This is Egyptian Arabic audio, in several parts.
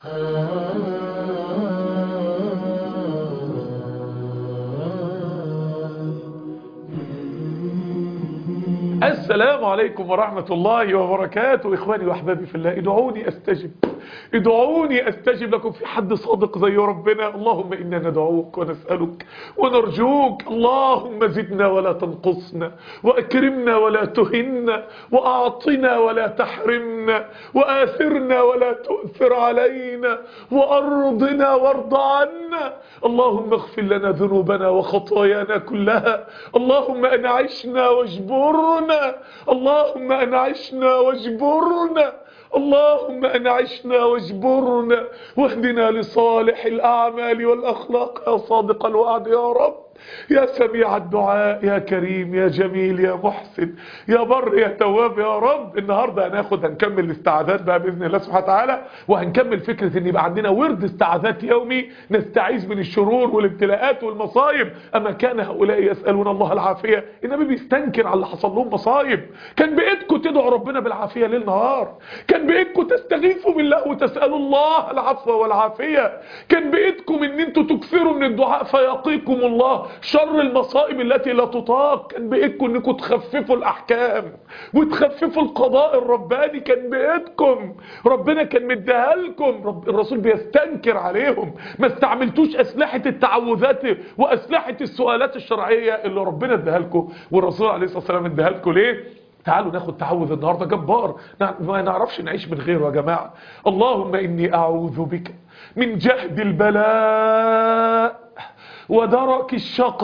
السلام عليكم ورحمة الله وبركاته إخواني وأحبابي في الله ادعوني أستجب ادعوني أستجب لكم في حد صادق زي ربنا اللهم إنا ندعوك ونسألك ونرجوك اللهم زدنا ولا تنقصنا وأكرمنا ولا تهنا وأعطنا ولا تحرمنا وآثرنا ولا تؤثر علينا وأرضنا وارض عنا اللهم اغفر لنا ذنوبنا وخطايانا كلها اللهم أنعشنا واجبرنا اللهم أنعشنا واجبرنا اللهم أنعشنا واجبرنا واهدنا لصالح الأعمال والأخلاق يا صادق الوعد يا رب يا سميع الدعاء يا كريم يا جميل يا محسن يا بر يا تواب يا رب النهاردة هناخد هنكمل الاستعاذات بقى بإذن الله سبحانه وتعالى وهنكمل فكرة ان يبقى عندنا ورد استعاذات يومي نستعيذ من الشرور والابتلاءات والمصايب أما كان هؤلاء يسألون الله العافية النبي بيستنكر على اللي حصل لهم مصايب كان بإيدكم تدعوا ربنا بالعافية ليل نهار كان بإيدكم تستغيثوا بالله وتسألوا الله العفو والعافية كان بإيدكم ان انتوا تكثروا من الدعاء فيقيكم الله شر المصائب التي لا تطاق كان بإيدكم انكم تخففوا الأحكام وتخففوا القضاء الرباني كان بإيدكم ربنا كان مديها لكم رب الرسول بيستنكر عليهم ما استعملتوش أسلحة التعوذات وأسلحة السؤالات الشرعية اللي ربنا اداها لكم والرسول عليه الصلاة والسلام اداها لكم ليه تعالوا ناخد تعوذ النهاردة جبار ما نعرفش نعيش من غيره يا جماعة اللهم إني أعوذ بك من جهد البلاء ودرك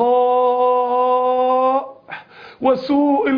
الشقاء وسوء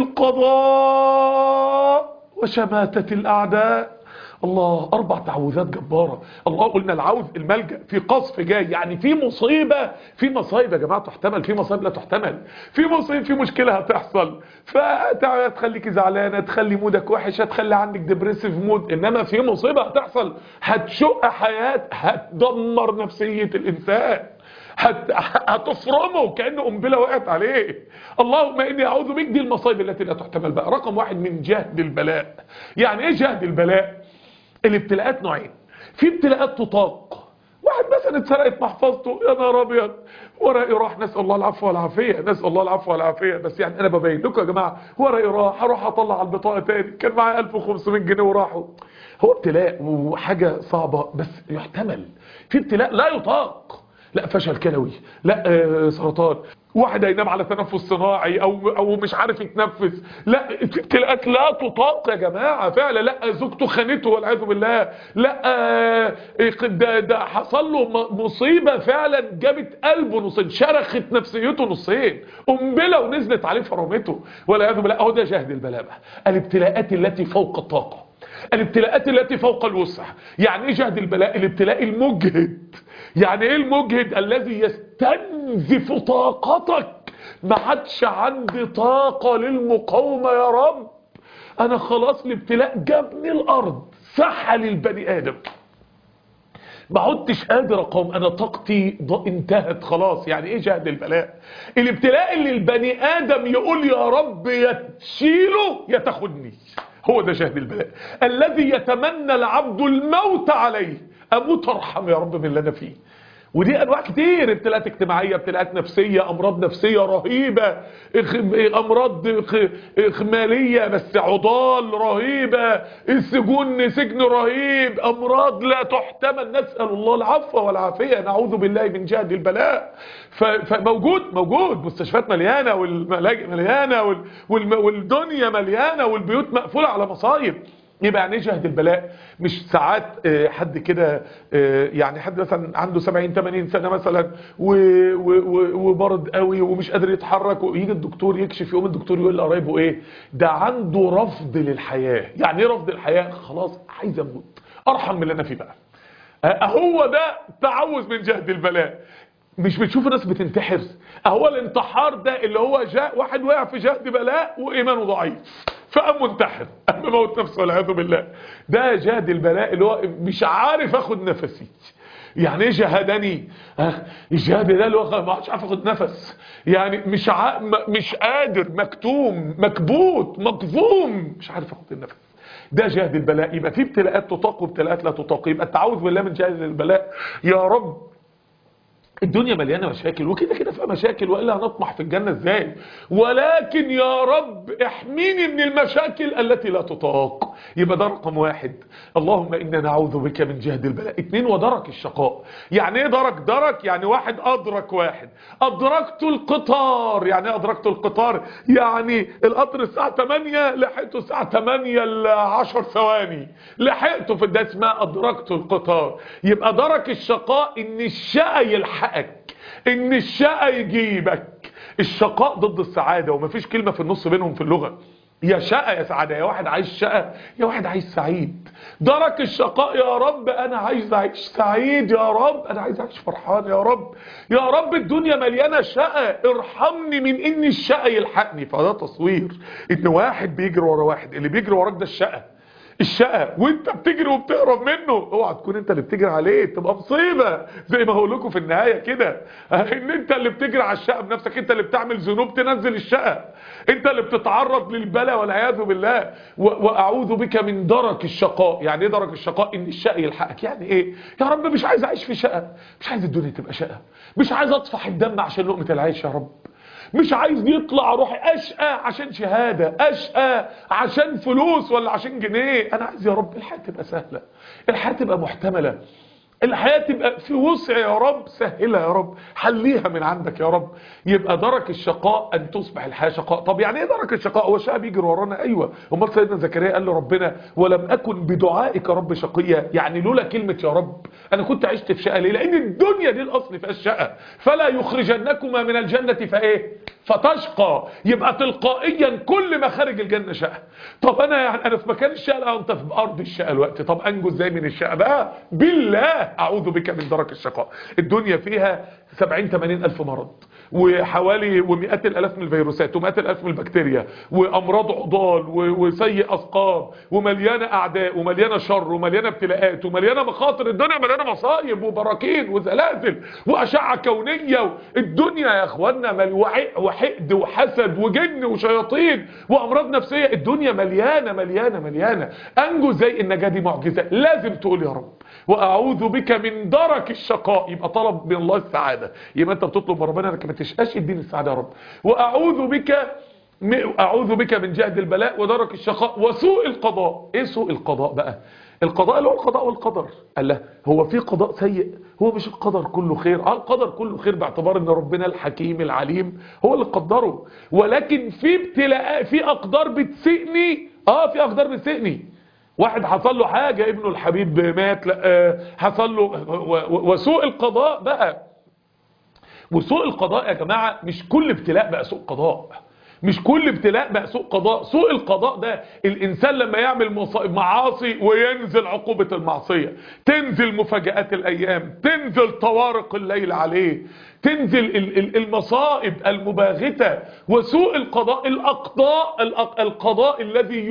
القضاء وشماتة الأعداء الله أربع تعوذات جبارة الله قلنا العوذ الملجأ في قصف جاي يعني في مصيبة في مصايب يا جماعة تحتمل في مصايب لا تحتمل في مصيب في مشكلة هتحصل فتخليك زعلانة تخلي مودك وحش هتخلي عندك ديبريسيف مود إنما في مصيبة هتحصل هتشق حياة هتدمر نفسية الإنسان هت... هتفرمه كأنه قنبله وقعت عليه اللهم إني أعوذ بك دي المصايب التي لا تحتمل بقى رقم واحد من جهد البلاء يعني إيه جهد البلاء الابتلاءات نوعين في ابتلاءات تطاق واحد مثلا اتسرقت محفظته يا نهار ابيض ورقي راح نسال الله العفو والعافيه نسال الله العفو والعافيه بس يعني انا ببين لكم يا جماعه ورقي راح هروح اطلع على البطاقه تاني كان معايا 1500 جنيه وراحوا هو ابتلاء وحاجه صعبه بس يحتمل في ابتلاء لا يطاق لا فشل كلوي لا آه سرطان واحد هينام على تنفس صناعي او او مش عارف يتنفس لا ابتلاءات لا تطاق يا جماعه فعلا لا زوجته خانته والعياذ بالله لا آه ده, ده حصل له مصيبه فعلا جابت قلبه نصين شرخت نفسيته نصين قنبله ونزلت عليه فرمته والعياذ بالله اهو ده جهد البلاء بقى الابتلاءات التي فوق الطاقه الابتلاءات التي فوق الوسع يعني ايه جهد البلاء الابتلاء المجهد يعني ايه المجهد الذي يستنزف طاقتك ما عادش عندي طاقة للمقاومة يا رب انا خلاص الابتلاء جابني الارض سحل البني ادم ما عدتش قادر اقاوم انا طاقتي انتهت خلاص يعني ايه جهد البلاء الابتلاء اللي البني ادم يقول يا رب يا تشيله يا تاخدني هو ده جهد البلاء الذي يتمنى العبد الموت عليه اموت ارحم يا رب من اللي انا فيه ودي انواع كتير ابتلاءات اجتماعيه ابتلاءات نفسيه امراض نفسيه رهيبه امراض ماليه بس عضال رهيبه السجون سجن رهيب امراض لا تحتمل نسال الله العفو والعافيه نعوذ بالله من جهد البلاء فموجود موجود مستشفيات مليانه والملاجئ مليانه والدنيا مليانه والبيوت مقفوله على مصايب يبقى يعني جهد البلاء مش ساعات حد كده يعني حد مثلا عنده 70 80 سنه مثلا وبرد قوي ومش قادر يتحرك ويجي الدكتور يكشف يقوم الدكتور يقول لقرايبه ايه ده عنده رفض للحياه يعني ايه رفض الحياه خلاص عايز اموت ارحم من اللي انا فيه بقى هو ده تعوذ من جهد البلاء مش بتشوف ناس بتنتحر اهو الانتحار ده اللي هو جاء واحد وقع في جهد بلاء وايمانه ضعيف فقام منتحر قام موت نفسه والعياذ بالله ده جهد البلاء اللي هو مش عارف اخد نفسي يعني ايه جهدني ها الجهاد ده اللي هو ما عادش عارف اخد نفس يعني مش ع... مش قادر مكتوم مكبوت مكظوم مش عارف اخد النفس ده جهد البلاء يبقى في ابتلاءات تطاق وابتلاءات لا تطاق يبقى التعوذ بالله من جهد البلاء يا رب الدنيا مليانة مشاكل وكده كده فيها مشاكل وإلا هنطمح في الجنة ازاي ولكن يا رب احميني من المشاكل التي لا تطاق يبقى ده رقم واحد اللهم إنا نعوذ بك من جهد البلاء اتنين ودرك الشقاء يعني ايه درك درك يعني واحد أدرك واحد أدركت القطار يعني ايه أدركت القطار يعني القطر الساعة 8 لحقته الساعة 8 ل 10 ثواني لحقته في ده اسمها أدركت القطار يبقى درك الشقاء إن الشقى يلحق يحققك ان الشقى يجيبك الشقاء ضد السعادة ومفيش كلمة في النص بينهم في اللغة يا شقى يا سعادة يا واحد عايز شقى يا واحد عايز سعيد درك الشقاء يا رب انا عايز اعيش سعيد يا رب انا عايز اعيش فرحان يا رب يا رب الدنيا مليانة شقى ارحمني من ان الشقى يلحقني فده تصوير ان واحد بيجري ورا واحد اللي بيجري وراك ده الشقى الشقة وانت بتجري وبتهرب منه اوعى تكون انت اللي بتجري عليه تبقى مصيبة زي ما هقول لكم في النهاية كده ان انت اللي بتجري على الشقة بنفسك انت اللي بتعمل ذنوب تنزل الشقة انت اللي بتتعرض للبلاء والعياذ بالله واعوذ بك من درك الشقاء يعني ايه درك الشقاء ان الشقة يلحقك يعني ايه يا رب مش عايز اعيش في شقة مش عايز الدنيا تبقى شقة مش عايز اطفح الدم عشان لقمة العيش يا رب مش عايز يطلع روحي اشقى عشان شهادة اشقى عشان فلوس ولا عشان جنيه انا عايز يا رب الحياة تبقى سهلة الحياة تبقى محتملة الحياة تبقى في وسع يا رب سهلها يا رب حليها من عندك يا رب يبقى درك الشقاء ان تصبح الحياة شقاء طب يعني ايه درك الشقاء هو شقى بيجري ورانا ايوه امال سيدنا زكريا قال لربنا ولم اكن بدعائك رب شقيا يعني لولا كلمة يا رب انا كنت عشت في شقى ليه لان الدنيا دي الاصل فيها الشقى فلا يخرجنكما من الجنة فايه فتشقى يبقى تلقائيا كل ما خارج الجنة شقى طب انا يعني انا في مكان الشقى لا انت في ارض الشقى الوقت طب انجو ازاي من الشقى بقى بالله اعوذ بك من درك الشقاء الدنيا فيها 70 80 الف مرض وحوالي ومئات الالاف من الفيروسات ومئات الالاف من البكتيريا وامراض عضال وسيء اسقام ومليانه اعداء ومليانه شر ومليانه ابتلاءات ومليانه مخاطر الدنيا مليانه مصايب وبراكين وزلازل واشعه كونيه الدنيا يا اخوانا مل وحقد وحسد وجن وشياطين وامراض نفسيه الدنيا مليانه مليانه مليانه انجو زي النجاه دي معجزه لازم تقول يا رب واعوذ بك من درك الشقاء يبقى طلب من الله السعاده يبقى انت بتطلب من ربنا انك ما تشقاش اديني السعاده يا رب واعوذ بك اعوذ بك من جهد البلاء ودرك الشقاء وسوء القضاء ايه سوء القضاء بقى القضاء اللي هو القضاء والقدر قال له هو في قضاء سيء هو مش القدر كله خير اه القدر كله خير باعتبار ان ربنا الحكيم العليم هو اللي قدره ولكن في ابتلاء في اقدار بتسئني اه في اقدار بتسئني واحد حصل له حاجة ابنه الحبيب مات لا حصل له وسوء القضاء بقى وسوء القضاء يا جماعة مش كل ابتلاء بقى سوء قضاء مش كل ابتلاء بقى سوء قضاء سوء القضاء ده الانسان لما يعمل معاصي وينزل عقوبة المعصية تنزل مفاجآت الايام تنزل طوارق الليل عليه تنزل المصائب المباغتة وسوء القضاء الأقضاء القضاء الذي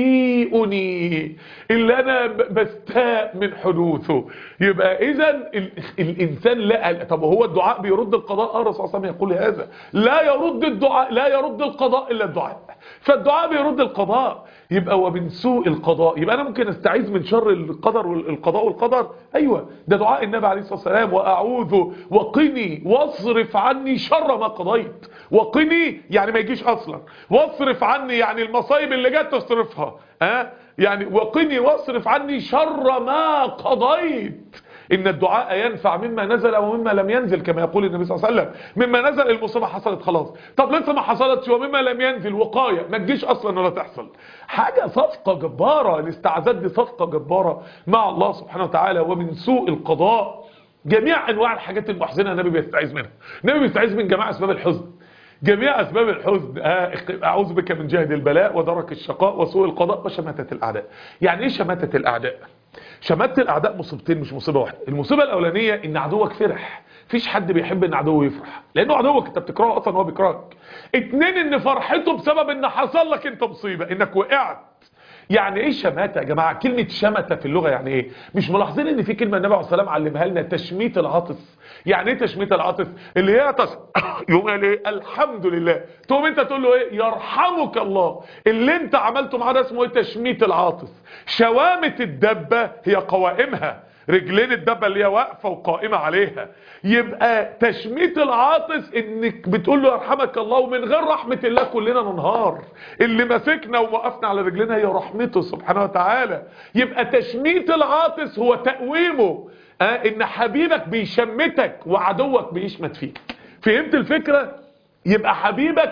يسيئني اللي أنا بستاء من حدوثه يبقى إذا الإنسان لا طب هو الدعاء بيرد القضاء اه الرسول صلى الله عليه وسلم يقول هذا لا يرد الدعاء لا يرد القضاء إلا الدعاء فالدعاء بيرد القضاء يبقى ومن سوء القضاء يبقى أنا ممكن استعيذ من شر القدر والقضاء والقدر أيوة ده دعاء النبي عليه الصلاة والسلام وأعوذ وقني واصرف عني شر ما قضيت وقني يعني ما يجيش اصلا واصرف عني يعني المصايب اللي جت تصرفها ها أه؟ يعني وقني واصرف عني شر ما قضيت ان الدعاء ينفع مما نزل ومما لم ينزل كما يقول النبي صلى الله عليه وسلم مما نزل المصيبه حصلت خلاص طب لسه ما حصلتش ومما لم ينزل وقايه ما تجيش اصلا ولا تحصل حاجه صفقه جباره الاستعاذات دي صفقه جباره مع الله سبحانه وتعالى ومن سوء القضاء جميع انواع الحاجات المحزنه النبي بيستعيذ منها النبي بيستعيذ من جميع اسباب الحزن جميع اسباب الحزن اعوذ بك من جهد البلاء ودرك الشقاء وسوء القضاء وشماتة الاعداء يعني ايه شماتة الاعداء شماتة الاعداء مصيبتين مش مصيبه واحده المصيبه الاولانيه ان عدوك فرح فيش حد بيحب ان عدوه يفرح لانه عدوك انت بتكرهه اصلا هو بيكرهك اتنين ان فرحته بسبب ان حصل لك انت مصيبه انك وقعت يعني ايه شماتة يا جماعة كلمة شمتة في اللغة يعني ايه مش ملاحظين ان في كلمة النبي عليه الصلاة والسلام علمها لنا تشميت العاطس يعني ايه تشميت العاطس اللي هي تص... يقوم قال ايه الحمد لله تقوم انت تقول له ايه يرحمك الله اللي انت عملته معاه ده اسمه ايه تشميت العاطس شوامة الدبة هي قوائمها رجلين الدبة اللي هي واقفة وقائمة عليها يبقى تشميت العاطس انك بتقول له يرحمك الله ومن غير رحمة الله كلنا ننهار اللي مسكنا ووقفنا على رجلنا هي رحمته سبحانه وتعالى يبقى تشميت العاطس هو تقويمه آه ان حبيبك بيشمتك وعدوك بيشمت فيك فهمت الفكرة يبقى حبيبك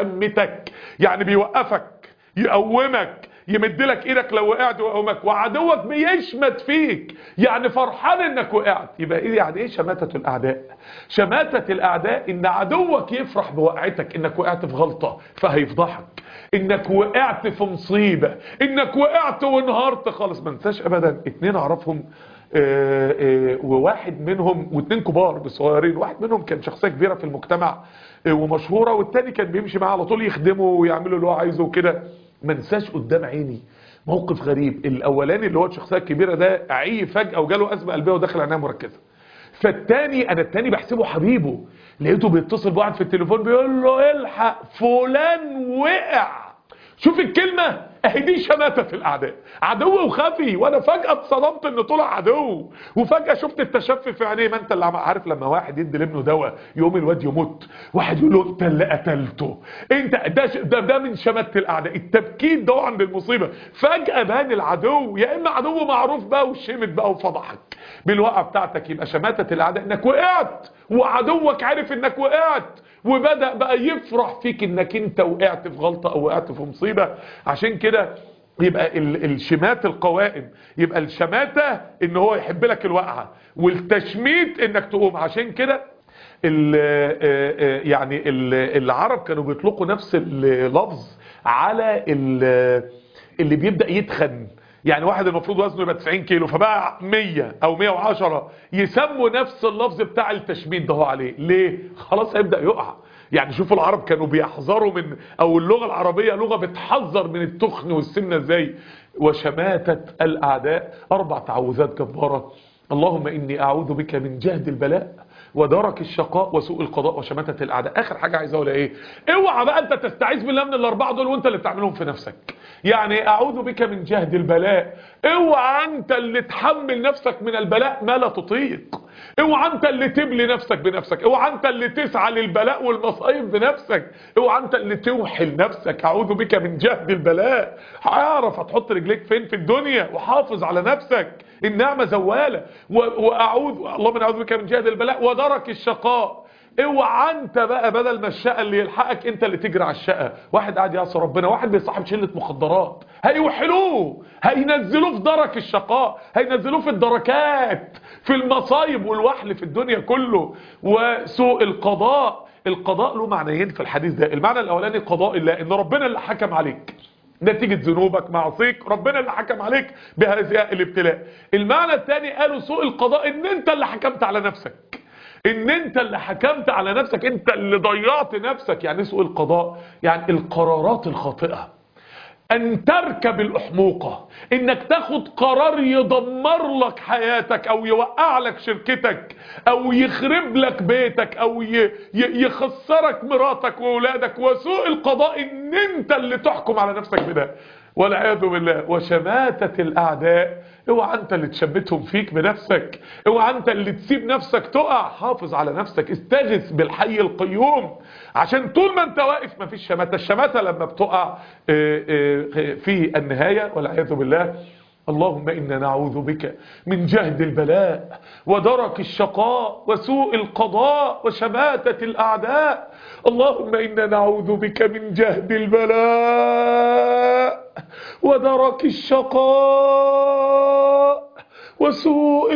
يشمتك يعني بيوقفك يقومك يمدلك ايدك لو وقعت ويقومك وعدوك بيشمت فيك يعني فرحان انك وقعت يبقى ايه يعني ايه شماتة الاعداء شماتة الاعداء ان عدوك يفرح بوقعتك انك وقعت في غلطة فهيفضحك انك وقعت في مصيبة انك وقعت وانهارت خالص ما انساش ابدا اتنين اعرفهم آه آه وواحد منهم واتنين كبار بصغيرين واحد منهم كان شخصية كبيرة في المجتمع آه ومشهورة والتاني كان بيمشي معاه على طول يخدمه ويعمله اللي هو عايزه وكده ما انساش قدام عيني موقف غريب الاولاني اللي هو الشخصيه الكبيره ده عي فجاه وجاله ازمه قلبيه ودخل عنايه مركزه فالتاني انا التاني بحسبه حبيبه لقيته بيتصل بواحد في التليفون بيقول له الحق فلان وقع شوف الكلمة اهي دي شماتة الاعداء عدو وخفي وانا فجأة اتصدمت ان طلع عدو وفجأة شفت التشفي في عينيه ما انت اللي عارف لما واحد يدي لابنه دواء يقوم الواد يموت واحد يقول له انت اللي قتلته انت ده, ده, ده من شماتة الاعداء التبكيت ده عند المصيبة فجأة بان العدو يا اما عدو معروف بقى وشمت بقى وفضحك بالوقعة بتاعتك يبقى شماتة الاعداء انك وقعت وعدوك عارف انك وقعت وبدأ بقى يفرح فيك انك انت وقعت في غلطة او وقعت في مصيبة عشان كده يبقى الشمات القوائم يبقى الشماتة ان هو يحب لك الوقعة والتشميت انك تقوم عشان كده ال يعني ال العرب كانوا بيطلقوا نفس اللفظ على اللي بيبدأ يتخن يعني واحد المفروض وزنه يبقى 90 كيلو فبقى 100 او 110 يسموا نفس اللفظ بتاع التشميت ده هو عليه ليه خلاص هيبدأ يقع يعني شوفوا العرب كانوا بيحذروا من او اللغة العربية لغة بتحذر من التخن والسمنة ازاي وشماتة الاعداء اربع تعوذات جبارة اللهم اني اعوذ بك من جهد البلاء ودرك الشقاء وسوء القضاء وشماتة الاعداء اخر حاجة عايز اقولها ايه اوعى بقى انت تستعيذ بالله من الاربعة دول وانت اللي بتعملهم في نفسك يعني اعوذ بك من جهد البلاء اوعى انت اللي تحمل نفسك من البلاء ما لا تطيق اوعى انت اللي تبلي نفسك بنفسك اوعى انت اللي تسعى للبلاء والمصايب بنفسك اوعى انت اللي توحل نفسك اعوذ بك من جهد البلاء هعرف هتحط رجليك فين في الدنيا وحافظ على نفسك النعمة زوالة واعوذ اللهم اعوذ بك من جهد البلاء ودرك الشقاء اوعى انت بقى بدل ما الشقة اللي يلحقك انت اللي تجري على الشقة واحد قاعد يعصي ربنا واحد بيصاحب شلة مخدرات هيوحلوه هينزلوه في درك الشقاء هينزلوه في الدركات في المصايب والوحل في الدنيا كله وسوء القضاء القضاء له معنيين في الحديث ده المعنى الاولاني قضاء الله ان ربنا اللي حكم عليك نتيجة ذنوبك معصيك ربنا اللي حكم عليك بهذا الابتلاء المعنى الثاني قالوا سوء القضاء ان انت اللي حكمت على نفسك ان انت اللي حكمت على نفسك انت اللي ضيعت نفسك يعني سوء القضاء يعني القرارات الخاطئة ان تركب الاحموقة انك تاخد قرار يدمر لك حياتك او يوقع لك شركتك او يخرب لك بيتك او يخسرك مراتك واولادك وسوء القضاء ان انت اللي تحكم على نفسك بده والعياذ بالله وشماتة الاعداء اوعى انت اللي تشبتهم فيك بنفسك اوعى انت اللي تسيب نفسك تقع حافظ على نفسك استغث بالحي القيوم عشان طول ما انت واقف مفيش شماتة الشماتة لما بتقع في النهاية والعياذ بالله اللهم إنا نعوذ بك من جهد البلاء ودرك الشقاء وسوء القضاء وشماتة الأعداء اللهم إنا نعوذ بك من جهد البلاء ودرك الشقاء وسوء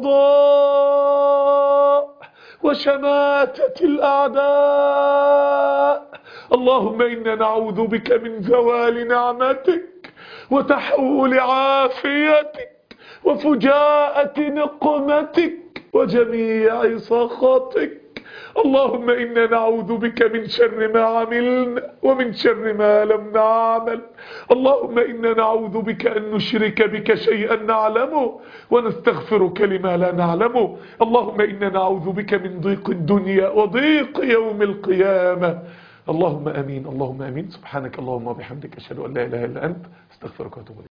القضاء وشماتة الأعداء اللهم إنا نعوذ بك من زوال نعمتك وتحول عافيتك وفجاءة نقمتك وجميع سخطك اللهم إنا نعوذ بك من شر ما عملنا ومن شر ما لم نعمل اللهم إنا نعوذ بك أن نشرك بك شيئا نعلمه ونستغفرك لما لا نعلمه اللهم إنا نعوذ بك من ضيق الدنيا وضيق يوم القيامة اللهم أمين اللهم أمين سبحانك اللهم وبحمدك أشهد أن لا إله إلا أنت استغفرك واتوب إليك